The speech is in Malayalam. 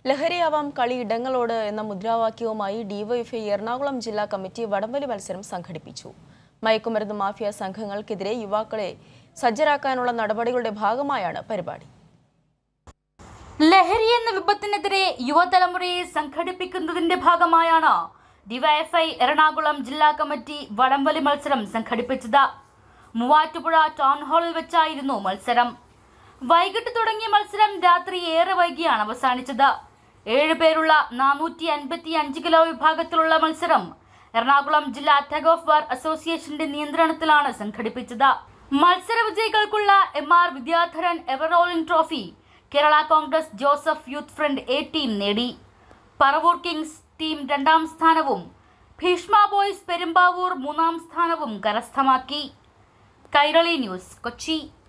ലഹരിയാവാം കളി ഇടങ്ങളോട് എന്ന മുദ്രാവാക്യവുമായി ഡിവൈഎഫ്ഐ എറണാകുളം ജില്ലാ കമ്മിറ്റി വടംവലി മത്സരം സംഘടിപ്പിച്ചു മയക്കുമരുന്ന് മാഫിയ സംഘങ്ങൾക്കെതിരെ യുവാക്കളെ സജ്ജരാക്കാനുള്ള നടപടികളുടെ ഭാഗമായാണ് പരിപാടി ലഹരി എന്ന വിപത്തിനെതിരെ യുവതലമുറയെ സംഘടിപ്പിക്കുന്നതിന്റെ ഭാഗമായാണ് ഡിവൈഎഫ്ഐ എറണാകുളം ജില്ലാ കമ്മിറ്റി വടംവലി മത്സരം സംഘടിപ്പിച്ചത് മൂവാറ്റുപുഴ ടൗൺ ഹാളിൽ വെച്ചായിരുന്നു മത്സരം വൈകിട്ട് തുടങ്ങിയ മത്സരം രാത്രി ഏറെ വൈകിയാണ് അവസാനിച്ചത് ഏഴ് പേരുള്ള നാനൂറ്റി അൻപത്തി അഞ്ച് കിലോ വിഭാഗത്തിലുള്ള മത്സരം എറണാകുളം ജില്ലാ ടഗ് ഓഫ് വാർ അസോസിയേഷന്റെ നിയന്ത്രണത്തിലാണ് സംഘടിപ്പിച്ചത് മത്സര വിജയികൾക്കുള്ള M R Vidyadharan ever rolling trophy Kerala Congress Joseph youth front A team നേടി പറവൂർ കിങ്സ് ടീം രണ്ടാം സ്ഥാനവും ഭീഷ്മ ബോയ്സ് പെരുമ്പാവൂർ മൂന്നാം സ്ഥാനവും കരസ്ഥമാക്കി കൈരളി ന്യൂസ് കൊച്ചി